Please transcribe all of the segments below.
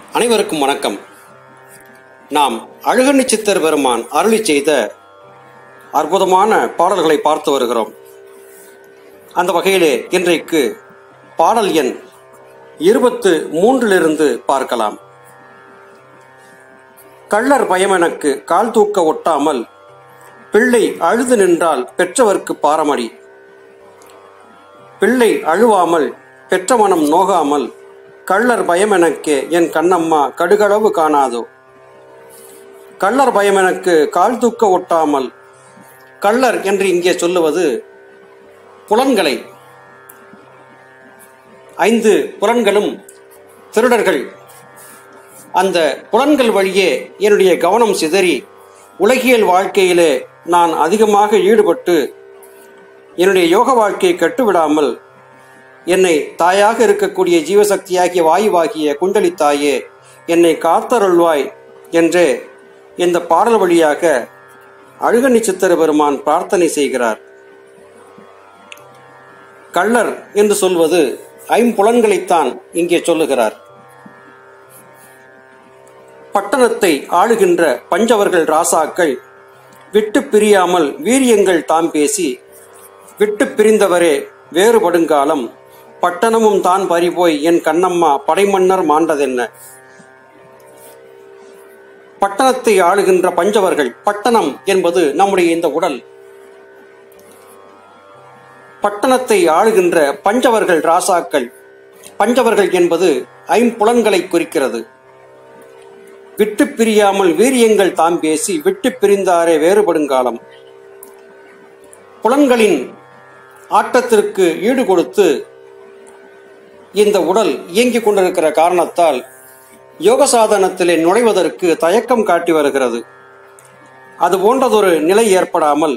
அனைவருக்கும் வணக்கம் நாம் அழுகண்ணி சித்தர் பெருமான் அருளி செய்த அற்புதமான பாடல்களை பார்த்து வருகிறோம் அந்த வகையிலே இன்றைக்கு பாடல் எண் இருபத்து மூன்றிலிருந்து பார்க்கலாம் கள்ளர் பயம் எனக்கு கால் தூக்க ஒட்டாமல் பிள்ளை அழுது நின்றால் பெற்றவர்க்கு பாரமடி பிள்ளை அழுவாமல் பெற்ற மனம் நோகாமல் கள்ளர் பயம் எனக்கே என் கண்ணம்மா கடுகளவு காணாதோ கள்ளர் பயம் எனக்கு கால் தூக்க ஒட்டாமல் கள்ளர் என்று இங்கே சொல்லுவது புலன்களை ஐந்து புலன்களும் திருடர்கள் அந்த புலன்கள் வழியே என்னுடைய கவனம் சிதறி உலகியல் வாழ்க்கையிலே நான் அதிகமாக ஈடுபட்டு என்னுடைய யோக வாழ்க்கையை கட்டுவிடாமல் என்னை தாயாக இருக்கக்கூடிய ஜீவசக்தியாகிய வாயுவாகிய குண்டலி தாயே என்னை காத்தருள்வாய் என்றே இந்த பாடல் வழியாக அழுகனி சித்திர பெருமான் பிரார்த்தனை செய்கிறார் கள்ளர் என்று சொல்வது ஐம்புலன்களைத்தான் இங்கே சொல்லுகிறார் பட்டணத்தை ஆளுகின்ற பஞ்சவர்கள் ராசாக்கள் விட்டு பிரியாமல் வீரியங்கள் தாம் பேசி விட்டு பிரிந்தவரே வேறுபடுங்காலம் பட்டணமும் தான் பறிபோய் என் கண்ணம்மா படைமன்னர் மாண்டதென்ன பட்டணத்தை ஆளுகின்ற பஞ்சவர்கள் பட்டணம் என்பது நம்முடைய இந்த உடல் பட்டணத்தை ஆளுகின்ற பஞ்சவர்கள் ராசாக்கள் பஞ்சவர்கள் என்பது ஐம்புலன்களை குறிக்கிறது விட்டு பிரியாமல் வீரியங்கள் தாம் பேசி விட்டு பிரிந்தாரே வேறுபடுங்காலம் புலன்களின் ஆட்டத்திற்கு ஈடு கொடுத்து இந்த உடல் இயங்கிக் கொண்டிருக்கிற காரணத்தால் யோக சாதனத்திலே நுழைவதற்கு தயக்கம் காட்டி வருகிறது அது போன்றதொரு நிலை ஏற்படாமல்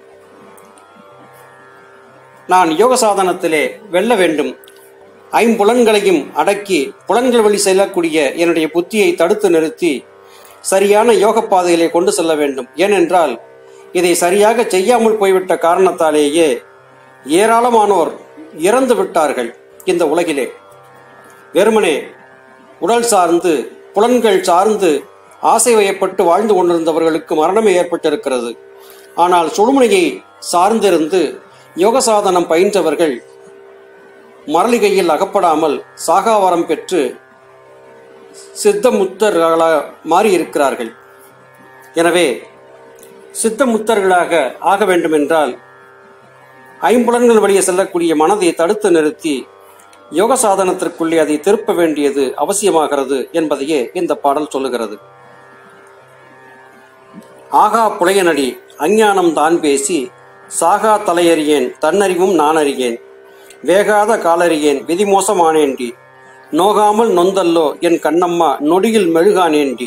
நான் யோக சாதனத்திலே வெல்ல வேண்டும் ஐம்புலன்களையும் அடக்கி புலன்கள் வழி செல்லக்கூடிய என்னுடைய புத்தியை தடுத்து நிறுத்தி சரியான யோக பாதையிலே கொண்டு செல்ல வேண்டும் ஏனென்றால் இதை சரியாக செய்யாமல் போய்விட்ட காரணத்தாலேயே ஏராளமானோர் இறந்து விட்டார்கள் இந்த உலகிலே வெறுமனே உடல் சார்ந்து புலன்கள் சார்ந்து ஆசை வயப்பட்டு வாழ்ந்து கொண்டிருந்தவர்களுக்கு மரணமே ஏற்பட்டிருக்கிறது ஆனால் சுழுமுனையை சார்ந்திருந்து யோக சாதனம் பயின்றவர்கள் மரளிகையில் அகப்படாமல் சாகாவரம் பெற்று சித்தமுத்தர்களாக மாறியிருக்கிறார்கள் எனவே சித்தமுத்தர்களாக ஆக வேண்டுமென்றால் ஐம்புலன்கள் வழியே செல்லக்கூடிய மனதை தடுத்து நிறுத்தி யோக சாதனத்திற்குள்ளே அதை திருப்ப வேண்டியது அவசியமாகிறது என்பதையே இந்த பாடல் சொல்லுகிறது ஆகா புலையனடி அஞ்ஞானம் தான் பேசி சாகா தலையறியேன் தன்னறிவும் நான் அறியேன் வேகாத காலறியேன் விதிமோசமானேண்டி நோகாமல் நொந்தல்லோ என் கண்ணம்மா நொடியில் மெழுகானேண்டி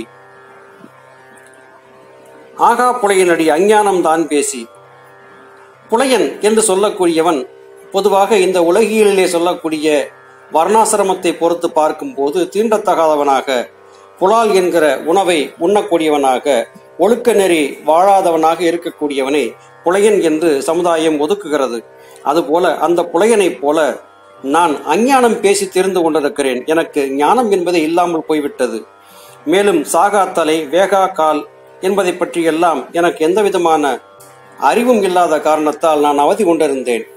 ஆகா புலையனடி அஞ்ஞானம் தான் பேசி புலையன் என்று சொல்லக்கூடியவன் பொதுவாக இந்த உலகியலிலே சொல்லக்கூடிய வர்ணாசிரமத்தை பொறுத்து பார்க்கும்போது தீண்டத்தகாதவனாக புலால் என்கிற உணவை உண்ணக்கூடியவனாக ஒழுக்க நெறி வாழாதவனாக இருக்கக்கூடியவனை புலையன் என்று சமுதாயம் ஒதுக்குகிறது அதுபோல அந்த புலையனைப் போல நான் அஞ்ஞானம் பேசி தெரிந்து கொண்டிருக்கிறேன் எனக்கு ஞானம் என்பதே இல்லாமல் போய்விட்டது மேலும் சாகாத்தலை வேகா கால் என்பதை பற்றியெல்லாம் எனக்கு எந்த விதமான அறிவும் இல்லாத காரணத்தால் நான் அவதி கொண்டிருந்தேன்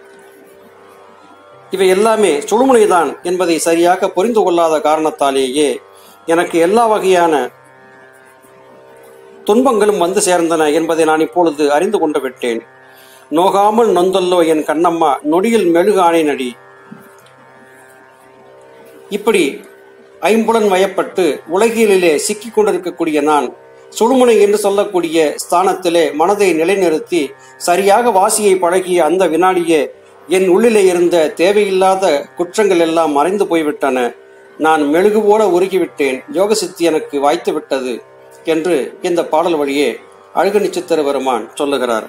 இவை எல்லாமே சுழுமுனைதான் என்பதை சரியாக புரிந்து கொள்ளாத காரணத்தாலேயே எனக்கு எல்லா வகையான துன்பங்களும் வந்து சேர்ந்தன என்பதை நான் இப்பொழுது அறிந்து கொண்டு விட்டேன் நோகாமல் நொந்தல்லோ என் கண்ணம்மா நொடியில் மெழுகு ஆணை நடி இப்படி ஐம்புலன் வயப்பட்டு உலகியலிலே சிக்கிக் கொண்டிருக்கக்கூடிய நான் சுழுமுனை என்று சொல்லக்கூடிய ஸ்தானத்திலே மனதை நிலைநிறுத்தி சரியாக வாசியை பழகிய அந்த வினாடியே என் உள்ளிலே இருந்த தேவையில்லாத குற்றங்கள் எல்லாம் மறைந்து போய்விட்டன நான் மெழுகு போல உருகிவிட்டேன் யோக சித்தி எனக்கு வாய்த்து விட்டது என்று இந்த பாடல் வழியே அழுகு நிச்சித்திர பெருமான் சொல்லுகிறார்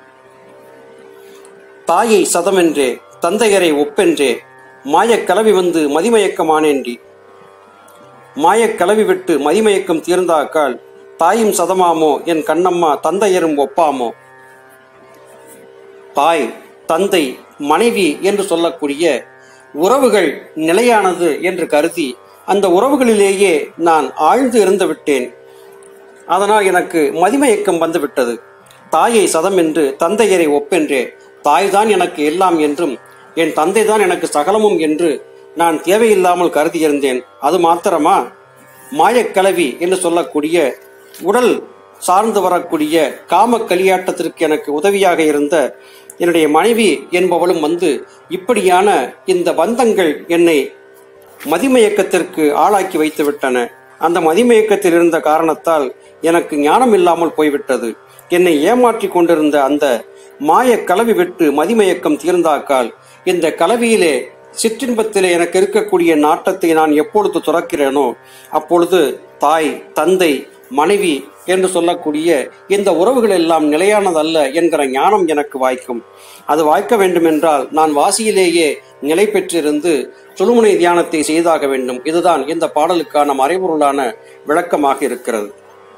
தாயை சதமென்றே தந்தையரை ஒப்பென்றே மாயக் கலவி வந்து மதிமயக்கமானேண்டி மாயக் கலவி விட்டு மதிமயக்கம் தீர்ந்தாக்கால் தாயும் சதமாமோ என் கண்ணம்மா தந்தையரும் ஒப்பாமோ தாய் தந்தை மனைவி என்று சொல்லக்கூடிய உறவுகள் நிலையானது என்று கருதி அந்த உறவுகளிலேயே நான் ஆழ்ந்து இருந்து விட்டேன் அதனால் எனக்கு மதிமயக்கம் வந்துவிட்டது தாயை சதம் என்று தந்தையரை ஒப்பென்றே தாய்தான் எனக்கு எல்லாம் என்றும் என் தந்தைதான் எனக்கு சகலமும் என்று நான் தேவையில்லாமல் கருதியிருந்தேன் அது மாத்திரமா மாயக்கலவி என்று சொல்லக்கூடிய உடல் சார்ந்து வரக்கூடிய காம களியாட்டத்திற்கு எனக்கு உதவியாக இருந்த என்னுடைய மனைவி என்பவளும் வந்து இப்படியான இந்த பந்தங்கள் என்னை மதிமயக்கத்திற்கு ஆளாக்கி வைத்து விட்டன அந்த மதிமயக்கத்தில் இருந்த காரணத்தால் எனக்கு ஞானம் இல்லாமல் போய்விட்டது என்னை ஏமாற்றி கொண்டிருந்த அந்த மாய கலவி விட்டு மதிமயக்கம் தீர்ந்தாக்கால் இந்த கலவியிலே சிற்றின்பத்திலே எனக்கு இருக்கக்கூடிய நாட்டத்தை நான் எப்பொழுது துறக்கிறேனோ அப்பொழுது தாய் தந்தை மனைவி என்று சொல்லக்கூடிய இந்த உறவுகள் எல்லாம் நிலையானதல்ல என்கிற ஞானம் எனக்கு வாய்க்கும் அது வாய்க்க வேண்டுமென்றால் நான் வாசியிலேயே நிலை பெற்றிருந்து சுழுமுனை தியானத்தை செய்தாக வேண்டும் இதுதான் இந்த பாடலுக்கான மறைபொருளான விளக்கமாக இருக்கிறது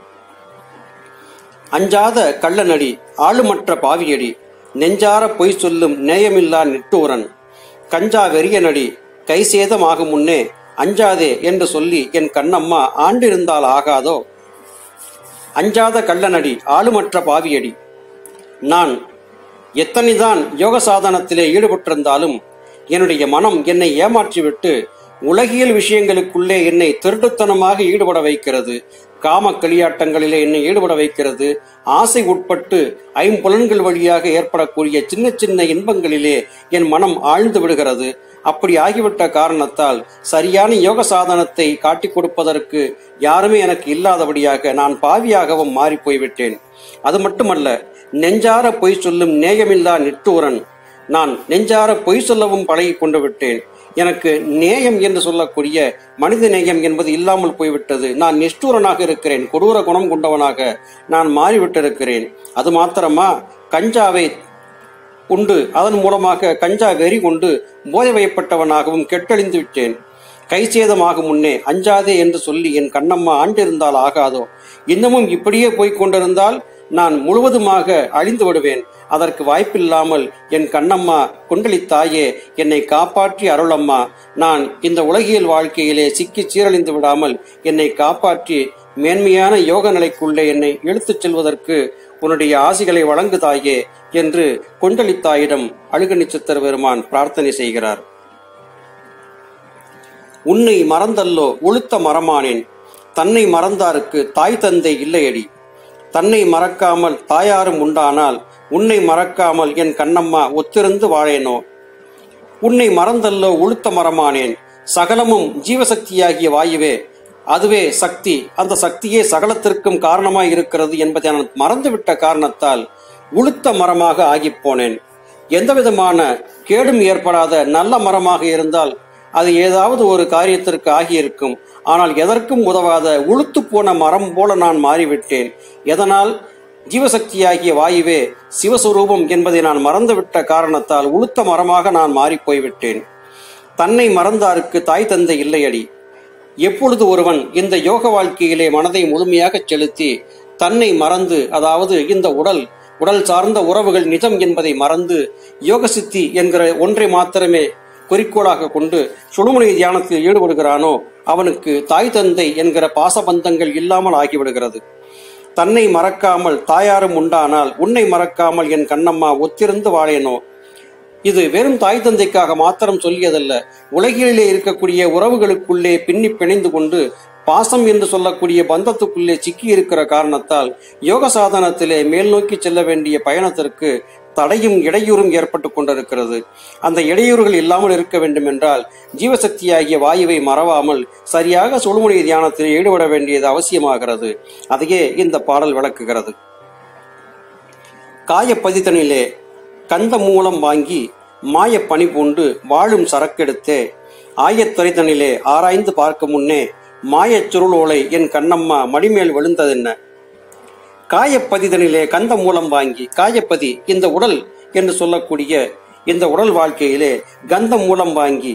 அஞ்சாத கள்ளநடி ஆளுமற்ற பாவியடி நெஞ்சார பொய் சொல்லும் நேயமில்லா நிட்டூரன் கஞ்சா வெறியனடி கைசேதமாகும் முன்னே அஞ்சாதே என்று சொல்லி என் கண்ணம்மா ஆண்டிருந்தால் ஆகாதோ அஞ்சாத கள்ளனடி ஆளுமற்ற பாவியடி நான் எத்தனைதான் யோக சாதனத்திலே ஈடுபட்டிருந்தாலும் என்னுடைய மனம் என்னை ஏமாற்றிவிட்டு உலகியல் விஷயங்களுக்குள்ளே என்னை திருட்டுத்தனமாக ஈடுபட வைக்கிறது காம களியாட்டங்களிலே என்னை ஈடுபட வைக்கிறது ஆசை உட்பட்டு ஐம்புலன்கள் வழியாக ஏற்படக்கூடிய சின்ன சின்ன இன்பங்களிலே என் மனம் ஆழ்ந்து விடுகிறது அப்படி ஆகிவிட்ட காரணத்தால் சரியான யோக சாதனத்தை காட்டிக் கொடுப்பதற்கு யாருமே எனக்கு இல்லாதபடியாக நான் பாவியாகவும் மாறி போய்விட்டேன் அது மட்டுமல்ல நெஞ்சார பொய் சொல்லும் நேயமில்லா நிட்டூரன் நான் நெஞ்சார பொய் சொல்லவும் பழகி கொண்டு விட்டேன் எனக்கு நேயம் என்று சொல்லக்கூடிய மனித நேயம் என்பது இல்லாமல் போய்விட்டது நான் நிஷ்டூரனாக இருக்கிறேன் கொடூர குணம் கொண்டவனாக நான் மாறிவிட்டிருக்கிறேன் அது மாத்திரமா கஞ்சாவை உண்டு அதன் மூலமாக கஞ்சா வெறி கொண்டு போதை வயப்பட்டவனாகவும் கெட்டழிந்து விட்டேன் கை சேதமாகும் முன்னே அஞ்சாதே என்று சொல்லி என் கண்ணம்மா ஆண்டிருந்தால் ஆகாதோ இன்னமும் இப்படியே போய்க் கொண்டிருந்தால் நான் முழுவதுமாக அழிந்து விடுவேன் அதற்கு வாய்ப்பில்லாமல் என் கண்ணம்மா குண்டலித்தாயே என்னை காப்பாற்றி அருளம்மா நான் இந்த உலகியல் வாழ்க்கையிலே சிக்கி சீரழிந்து விடாமல் என்னை காப்பாற்றி மேன்மையான யோக நிலைக்குள்ளே என்னை இழுத்துச் செல்வதற்கு உன்னுடைய ஆசிகளை வழங்கு தாயே என்று கொண்டலித்தாயிடம் அழுகணி சித்தர் பெருமான் பிரார்த்தனை செய்கிறார் உன்னை மறந்தல்லோ உளுத்த மரமானேன் தன்னை மறந்தாருக்கு தாய் தந்தை இல்லையடி தன்னை மறக்காமல் தாயாரும் உண்டானால் உன்னை மறக்காமல் என் கண்ணம்மா ஒத்திருந்து வாழேனோ உன்னை மறந்தல்லோ உளுத்த மரமானேன் சகலமும் ஜீவசக்தியாகிய வாயுவே அதுவே சக்தி அந்த சக்தியே சகலத்திற்கும் காரணமாய் இருக்கிறது என்பதை நான் மறந்துவிட்ட காரணத்தால் உளுத்த மரமாக ஆகிப் போனேன் எந்தவிதமான கேடும் ஏற்படாத நல்ல மரமாக இருந்தால் அது ஏதாவது ஒரு காரியத்திற்கு ஆகியிருக்கும் ஆனால் எதற்கும் உதவாத உளுத்து போன மரம் போல நான் மாறிவிட்டேன் எதனால் ஜீவசக்தியாகிய வாயுவே சிவஸ்வரூபம் என்பதை நான் மறந்துவிட்ட காரணத்தால் உளுத்த மரமாக நான் மாறிப் போய்விட்டேன் தன்னை மறந்தாருக்கு தாய் தந்தை இல்லையடி எப்பொழுது ஒருவன் இந்த யோக வாழ்க்கையிலே மனதை முழுமையாக செலுத்தி தன்னை மறந்து அதாவது இந்த உடல் உடல் சார்ந்த உறவுகள் நிஜம் என்பதை மறந்து யோக சித்தி என்கிற ஒன்றை மாத்திரமே குறிக்கோளாக கொண்டு சுழுமுனை தியானத்தில் ஈடுபடுகிறானோ அவனுக்கு தாய் தந்தை என்கிற பாசபந்தங்கள் இல்லாமல் ஆகிவிடுகிறது தன்னை மறக்காமல் தாயாரும் உண்டானால் உன்னை மறக்காமல் என் கண்ணம்மா ஒத்திருந்து வாழேனோ இது வெறும் தாய் தந்தைக்காக மாத்திரம் சொல்லியதல்ல உலகிலே இருக்கக்கூடிய உறவுகளுக்குள்ளே பின்னி பிணைந்து கொண்டு பாசம் என்று சொல்லக்கூடிய பந்தத்துக்குள்ளே சிக்கி இருக்கிற காரணத்தால் யோக சாதனத்திலே மேல் நோக்கி செல்ல வேண்டிய பயணத்திற்கு தடையும் இடையூறும் ஏற்பட்டு கொண்டிருக்கிறது அந்த இடையூறுகள் இல்லாமல் இருக்க வேண்டும் என்றால் ஜீவசக்தியாகிய வாயுவை மறவாமல் சரியாக சுழுமுனை தியானத்தில் ஈடுபட வேண்டியது அவசியமாகிறது அதையே இந்த பாடல் விளக்குகிறது காயப்பதித்தனிலே கந்த மூலம் வாங்கி மாய பணி பூண்டு வாழும் சரக்கெடுத்தே ஆயத்துறைதனிலே ஆராய்ந்து பார்க்க முன்னே மாயச் சுருளோலை என் கண்ணம்மா மடிமேல் விழுந்ததென்ன காயப்பதிதனிலே கந்த மூலம் வாங்கி காயப்பதி இந்த உடல் என்று சொல்லக்கூடிய இந்த உடல் வாழ்க்கையிலே கந்தம் மூலம் வாங்கி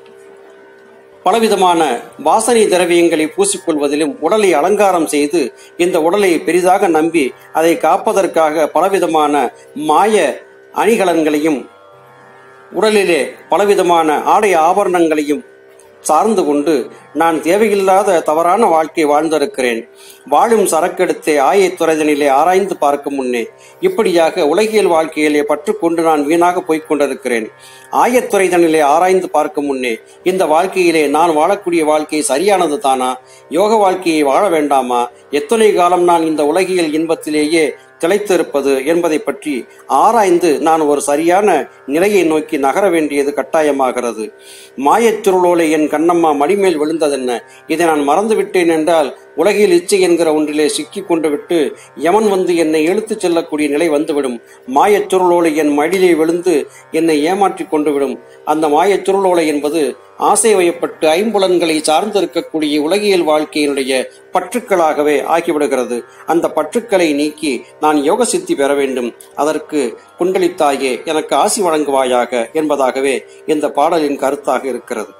பலவிதமான வாசனை திரவியங்களை பூசிக்கொள்வதிலும் உடலை அலங்காரம் செய்து இந்த உடலை பெரிதாக நம்பி அதை காப்பதற்காக பலவிதமான மாய அணிகலன்களையும் உடலிலே பலவிதமான ஆடை ஆபரணங்களையும் சார்ந்து கொண்டு நான் தேவையில்லாத தவறான வாழ்க்கை வாழ்ந்திருக்கிறேன் வாழும் சரக்கெடுத்தே ஆயத்துறைதனிலே ஆராய்ந்து பார்க்கும் முன்னே இப்படியாக உலகியல் வாழ்க்கையிலே பற்றுக்கொண்டு நான் வீணாக போய்க் கொண்டிருக்கிறேன் ஆயத்துறைதனிலே ஆராய்ந்து பார்க்கும் முன்னே இந்த வாழ்க்கையிலே நான் வாழக்கூடிய வாழ்க்கை சரியானது தானா யோக வாழ்க்கையை வாழ வேண்டாமா எத்தனை காலம் நான் இந்த உலகியல் இன்பத்திலேயே திளைத்திருப்பது என்பதை பற்றி ஆராய்ந்து நான் ஒரு சரியான நிலையை நோக்கி நகர வேண்டியது கட்டாயமாகிறது மாயச் சுருளோலை என் கண்ணம்மா மடிமேல் விழுந்ததென்ன இதை நான் மறந்துவிட்டேன் என்றால் உலகில் இச்சை என்கிற ஒன்றிலே சிக்கிக் கொண்டு விட்டு யமன் வந்து என்னை இழுத்துச் செல்லக்கூடிய நிலை வந்துவிடும் மாயச் சுருளோலை என் மடியிலே விழுந்து என்னை ஏமாற்றிக் கொண்டு விடும் அந்த மாயச் சுருளோலை என்பது ஆசை வயப்பட்டு ஐம்புலன்களை சார்ந்து இருக்கக்கூடிய உலகியல் வாழ்க்கையினுடைய பற்றுக்களாகவே ஆகிவிடுகிறது அந்த பற்றுக்களை நீக்கி நான் யோக சித்தி பெற வேண்டும் அதற்கு குண்டலித்தாயே எனக்கு ஆசி வழங்குவாயாக என்பதாகவே இந்த பாடலின் கருத்தாக இருக்கிறது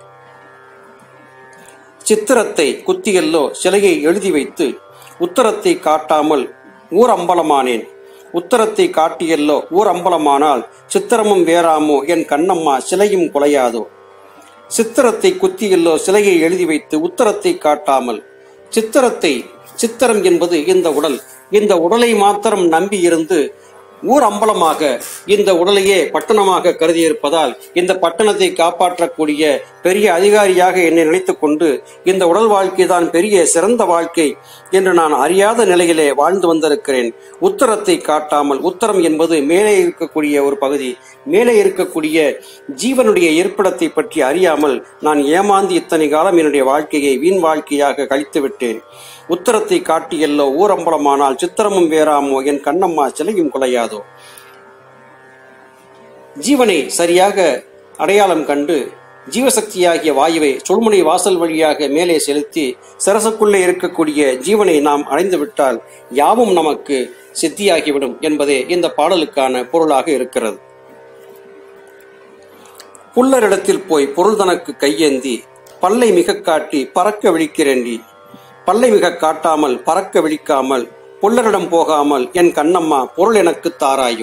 சித்திரத்தை குத்தியல்லோ சிலையை எழுதி வைத்து உத்தரத்தை காட்டாமல் ஊர் அம்பலமானேன் உத்தரத்தை காட்டியல்லோ ஊர் அம்பலமானால் சித்திரமும் வேறாமோ என் கண்ணம்மா சிலையும் குலையாதோ சித்திரத்தை குத்தியல்லோ சிலையை எழுதி வைத்து உத்தரத்தை காட்டாமல் சித்திரத்தை சித்திரம் என்பது இந்த உடல் இந்த உடலை மாத்திரம் நம்பி இருந்து ஊர் அம்பலமாக இந்த உடலையே பட்டணமாக கருதியிருப்பதால் இந்த பட்டணத்தை காப்பாற்றக்கூடிய பெரிய அதிகாரியாக என்னை நினைத்துக் கொண்டு இந்த உடல் வாழ்க்கை தான் பெரிய சிறந்த வாழ்க்கை என்று நான் அறியாத நிலையிலே வாழ்ந்து வந்திருக்கிறேன் உத்தரத்தை காட்டாமல் உத்தரம் என்பது மேலே இருக்கக்கூடிய ஒரு பகுதி மேலே இருக்கக்கூடிய ஜீவனுடைய இருப்பிடத்தை பற்றி அறியாமல் நான் ஏமாந்து இத்தனை காலம் என்னுடைய வாழ்க்கையை வீண் வாழ்க்கையாக கழித்து விட்டேன் உத்தரத்தை காட்டியல்லோ ஊரம்பலமானால் சித்திரமும் வேறாமோ என் கண்ணம்மா சிலையும் குலையாதோ ஜீவனை சரியாக அடையாளம் கண்டு ஜீவசக்தியாகிய வாயுவை சுழ்முனை வாசல் வழியாக மேலே செலுத்தி சரசுக்குள்ளே இருக்கக்கூடிய ஜீவனை நாம் அடைந்து விட்டால் யாவும் நமக்கு சித்தியாகிவிடும் என்பதே இந்த பாடலுக்கான பொருளாக இருக்கிறது புல்லரிடத்தில் போய் பொருள் தனக்கு கையேந்தி பல்லை மிக காட்டி பறக்க விழிக்கிறேண்டி பல்லை மிக காட்டாமல் பறக்க விழிக்காமல் புல்லரிடம் போகாமல் என் கண்ணம்மா பொருள் எனக்கு தாராயோ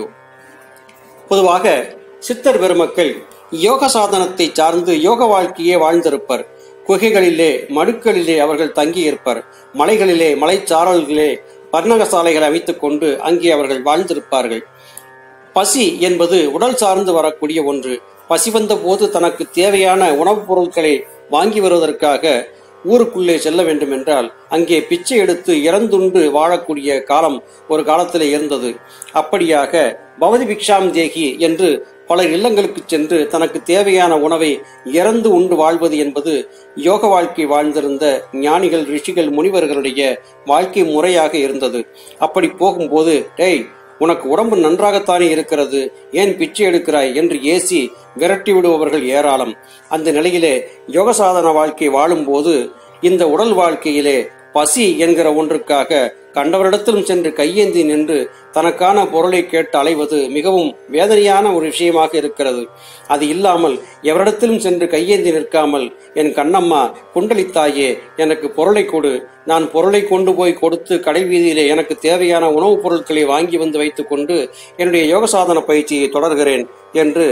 பொதுவாக சித்தர் பெருமக்கள் யோக சாதனத்தை சார்ந்து யோக வாழ்க்கையே வாழ்ந்திருப்பர் குகைகளிலே மடுக்களிலே அவர்கள் தங்கியிருப்பர் மலைகளிலே மலைச்சாரல்களிலே பர்ணக சாலைகளை அமைத்துக் கொண்டு அங்கே அவர்கள் வாழ்ந்திருப்பார்கள் பசி என்பது உடல் சார்ந்து வரக்கூடிய ஒன்று பசி வந்த போது தனக்கு தேவையான உணவுப் பொருட்களை வாங்கி வருவதற்காக ஊருக்குள்ளே செல்ல வேண்டும் என்றால் அங்கே பிச்சை எடுத்து இறந்துண்டு வாழக்கூடிய காலம் ஒரு காலத்திலே இருந்தது அப்படியாக பவதி பிக்ஷாம் தேகி என்று பல இல்லங்களுக்கு சென்று தனக்கு தேவையான உணவை இறந்து உண்டு வாழ்வது என்பது யோக வாழ்க்கை வாழ்ந்திருந்த ஞானிகள் ரிஷிகள் முனிவர்களுடைய வாழ்க்கை முறையாக இருந்தது அப்படி போகும்போது டேய் உனக்கு உடம்பு நன்றாகத்தானே இருக்கிறது ஏன் பிச்சை எடுக்கிறாய் என்று ஏசி விரட்டி விடுபவர்கள் ஏராளம் அந்த நிலையிலே யோக சாதன வாழ்க்கை வாழும்போது இந்த உடல் வாழ்க்கையிலே பசி என்கிற ஒன்றுக்காக கண்டவரிடத்திலும் சென்று கையேந்தி நின்று தனக்கான பொருளை கேட்டு அலைவது மிகவும் வேதனையான ஒரு விஷயமாக இருக்கிறது அது இல்லாமல் எவரிடத்திலும் சென்று கையேந்தி நிற்காமல் என் கண்ணம்மா குண்டலித்தாயே எனக்கு பொருளை கொடு நான் பொருளை கொண்டு போய் கொடுத்து கடை வீதியிலே எனக்கு தேவையான உணவுப் பொருட்களை வாங்கி வந்து வைத்துக் கொண்டு என்னுடைய யோக சாதன பயிற்சியை தொடர்கிறேன் என்று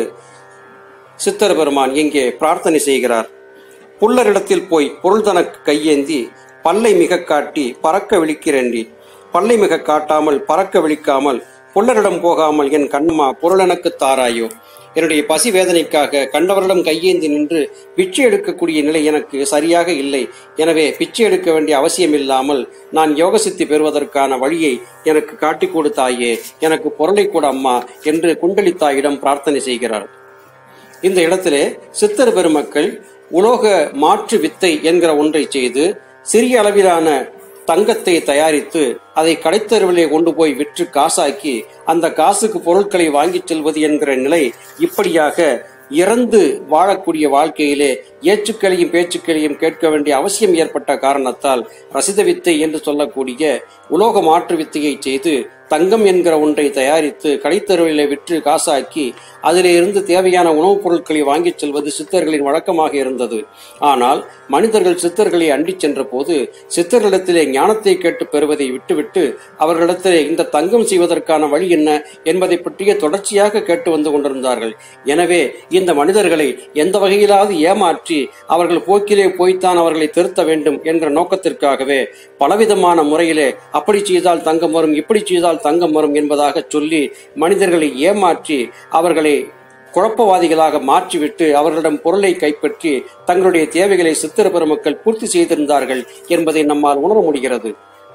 சித்தர் பெருமான் இங்கே பிரார்த்தனை செய்கிறார் புல்லரிடத்தில் போய் பொருள் தனக்கு கையேந்தி பல்லை மிக காட்டி பறக்க விழிக்கிறேண்டி பல்லை மிக காட்டாமல் பறக்க விழிக்காமல் புல்லரிடம் போகாமல் என் கண்ணம்மா பொருள் எனக்கு தாராயோ என்னுடைய பசி வேதனைக்காக கண்டவரிடம் கையேந்தி நின்று பிச்சை எடுக்கக்கூடிய நிலை எனக்கு சரியாக இல்லை எனவே பிச்சை எடுக்க வேண்டிய அவசியம் இல்லாமல் நான் யோக சித்தி பெறுவதற்கான வழியை எனக்கு காட்டிக் கொடுத்தாயே எனக்கு பொருளை கூட அம்மா என்று குண்டலித்தாயிடம் பிரார்த்தனை செய்கிறார் இந்த இடத்திலே சித்தர் பெருமக்கள் உலோக மாற்று வித்தை என்கிற ஒன்றை செய்து சிறிய அளவிலான தங்கத்தை தயாரித்து அதை கடைத்தெருவிலே கொண்டு போய் விற்று காசாக்கி அந்த காசுக்கு பொருட்களை வாங்கிச் செல்வது என்கிற நிலை இப்படியாக இறந்து வாழக்கூடிய வாழ்க்கையிலே ஏச்சுக்களையும் பேச்சுக்களையும் கேட்க வேண்டிய அவசியம் ஏற்பட்ட காரணத்தால் ரசித வித்தை என்று சொல்லக்கூடிய உலோக மாற்று வித்தையை செய்து தங்கம் என்கிற ஒன்றை தயாரித்து கடைத்தெருவிலே விற்று காசாக்கி அதிலே இருந்து தேவையான உணவுப் பொருட்களை வாங்கிச் செல்வது சித்தர்களின் வழக்கமாக இருந்தது ஆனால் மனிதர்கள் சித்தர்களை அண்டிச் சென்ற போது சித்தர்களிடத்திலே ஞானத்தை கேட்டு பெறுவதை விட்டுவிட்டு அவர்களிடத்திலே இந்த தங்கம் செய்வதற்கான வழி என்ன என்பதை பற்றிய தொடர்ச்சியாக கேட்டு வந்து கொண்டிருந்தார்கள் எனவே இந்த மனிதர்களை எந்த வகையிலாவது ஏமாற்றி அவர்கள் போக்கிலே போய்த்தான் அவர்களை திருத்த வேண்டும் என்ற நோக்கத்திற்காகவே பலவிதமான முறையிலே அப்படி செய்தால் தங்கம் வரும் இப்படி செய்தால் தங்கம் வரும் என்பதாக சொல்லி மனிதர்களை ஏமாற்றி அவர்களை குழப்பவாதிகளாக மாற்றிவிட்டு அவர்களிடம் பொருளை கைப்பற்றி தங்களுடைய தேவைகளை சித்திர பெருமக்கள் பூர்த்தி செய்திருந்தார்கள் என்பதை நம்மால் உணர முடிகிறது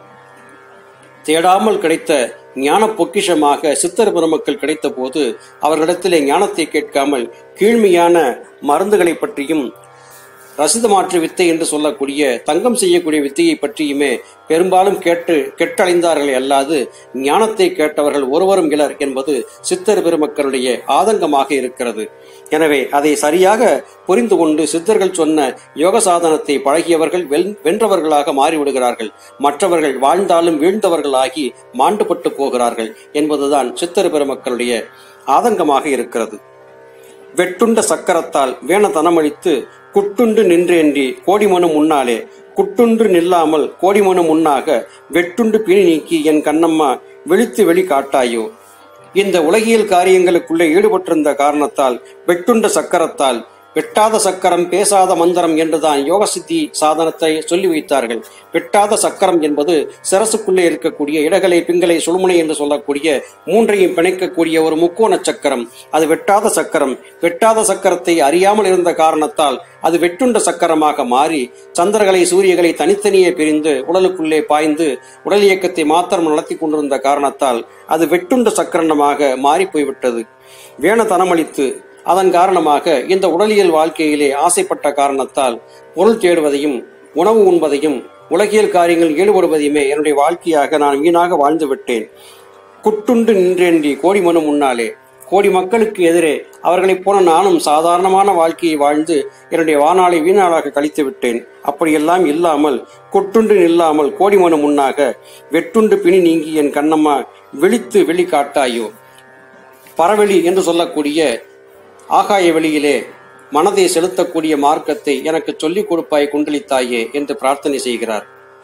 தேடாமல் கிடைத்த ஞான பொக்கிஷமாக சித்தர் பெருமக்கள் கிடைத்த போது அவர்களிடத்திலே ஞானத்தை கேட்காமல் கீழ்மையான மருந்துகளை பற்றியும் ரசித மாற்று வித்தை என்று சொல்லக்கூடிய தங்கம் செய்யக்கூடிய வித்தையை பற்றியுமே பெரும்பாலும் கேட்டு கெட்டடைந்தார்களே அல்லாது ஞானத்தை கேட்டவர்கள் ஒருவரும் இலர் என்பது சித்தர் பெருமக்களுடைய ஆதங்கமாக இருக்கிறது எனவே அதை சரியாக புரிந்து கொண்டு சித்தர்கள் சொன்ன யோக சாதனத்தை பழகியவர்கள் வெல்- வென்றவர்களாக மாறிவிடுகிறார்கள் மற்றவர்கள் வாழ்ந்தாலும் வீழ்ந்தவர்களாகி மாண்டுபட்டு போகிறார்கள் என்பதுதான் சித்தர் பெருமக்களுடைய ஆதங்கமாக இருக்கிறது வெட்டுண்ட சக்கரத்தால் வேண தனமளித்து குட்டுண்டு நின்றேன்றி கோடிமனு முன்னாலே குட்டுண்டு நில்லாமல் கோடிமனு முன்னாக வெட்டுண்டு பிணி நீக்கி என் கண்ணம்மா விழித்து வெளி காட்டாயோ இந்த உலகியல் காரியங்களுக்குள்ளே ஈடுபட்டிருந்த காரணத்தால் வெட்டுண்ட சக்கரத்தால் வெட்டாத சக்கரம் பேசாத மந்திரம் என்றுதான் யோக சித்தி சாதனத்தை சொல்லி வைத்தார்கள் வெட்டாத சக்கரம் என்பது சிரசுக்குள்ளே இருக்கக்கூடிய இடகலை பிங்களை சுழுமுனை என்று சொல்லக்கூடிய மூன்றையும் பிணைக்கக்கூடிய ஒரு முக்கோண சக்கரம் அது வெட்டாத சக்கரம் வெட்டாத சக்கரத்தை அறியாமல் இருந்த காரணத்தால் அது வெட்டுண்ட சக்கரமாக மாறி சந்திரகளை சூரியகளை தனித்தனியே பிரிந்து உடலுக்குள்ளே பாய்ந்து உடல் இயக்கத்தை மாத்திரம் நடத்தி கொண்டிருந்த காரணத்தால் அது வெட்டுண்ட சக்கரமாக மாறி போய்விட்டது வேண தனமளித்து அதன் காரணமாக இந்த உடலியல் வாழ்க்கையிலே ஆசைப்பட்ட காரணத்தால் பொருள் தேடுவதையும் உணவு உண்பதையும் உலகியல் காரியங்களில் ஈடுபடுவதையுமே என்னுடைய வாழ்க்கையாக நான் வீணாக வாழ்ந்து விட்டேன் குட்டுண்டு நின்றேன்றி கோடி மனு முன்னாலே கோடி மக்களுக்கு எதிரே அவர்களைப் போல நானும் சாதாரணமான வாழ்க்கையை வாழ்ந்து என்னுடைய வானாளை வீணாளாக கழித்து விட்டேன் அப்படியெல்லாம் இல்லாமல் குட்டுண்டு நில்லாமல் கோடி மனு முன்னாக வெட்டுண்டு பிணி நீங்கி என் கண்ணம்மா விழித்து வெளி காட்டாயோ பரவெளி என்று சொல்லக்கூடிய ஆகாய வெளியிலே மனதை செலுத்தக்கூடிய மார்க்கத்தை எனக்கு சொல்லிக் கொடுப்பாய் குண்டலித்தாயே என்று பிரார்த்தனை செய்கிறார்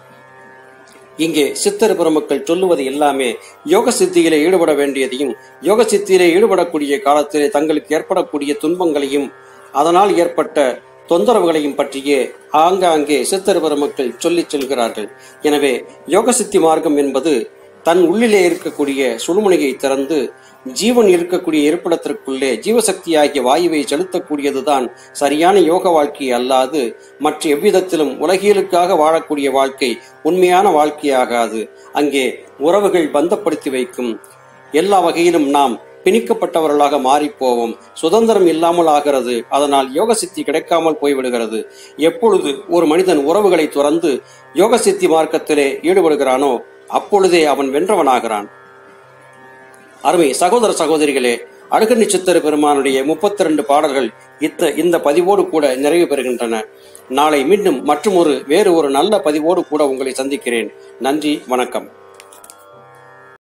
இங்கே சித்தர் பெருமக்கள் சொல்லுவது எல்லாமே யோக சித்தியிலே ஈடுபட வேண்டியதையும் யோக சித்தியிலே ஈடுபடக்கூடிய காலத்திலே தங்களுக்கு ஏற்படக்கூடிய துன்பங்களையும் அதனால் ஏற்பட்ட தொந்தரவுகளையும் பற்றியே ஆங்காங்கே சித்தர் பெருமக்கள் சொல்லிச் செல்கிறார்கள் எனவே யோக சித்தி மார்க்கம் என்பது தன் உள்ளிலே இருக்கக்கூடிய சுழுமுனையை திறந்து ஜீவன் இருக்கக்கூடிய இருப்பிடத்திற்குள்ளே ஜீவசக்தியாகிய வாயுவை செலுத்தக்கூடியதுதான் சரியான யோக வாழ்க்கை அல்லாது மற்ற எவ்விதத்திலும் உலகியலுக்காக வாழக்கூடிய வாழ்க்கை உண்மையான வாழ்க்கையாகாது அங்கே உறவுகள் பந்தப்படுத்தி வைக்கும் எல்லா வகையிலும் நாம் பிணிக்கப்பட்டவர்களாக மாறிப் போவோம் சுதந்திரம் இல்லாமல் ஆகிறது அதனால் யோக சித்தி கிடைக்காமல் போய்விடுகிறது எப்பொழுது ஒரு மனிதன் உறவுகளை துறந்து யோக சித்தி மார்க்கத்திலே ஈடுபடுகிறானோ அப்பொழுதே அவன் வென்றவனாகிறான் அருமை சகோதர சகோதரிகளே அழகண்ணி சித்தர் பெருமானுடைய முப்பத்தி ரெண்டு பாடல்கள் இத்த இந்த பதிவோடு கூட நிறைவு பெறுகின்றன நாளை மீண்டும் மற்றுமொரு வேறு ஒரு நல்ல பதிவோடு கூட உங்களை சந்திக்கிறேன் நன்றி வணக்கம்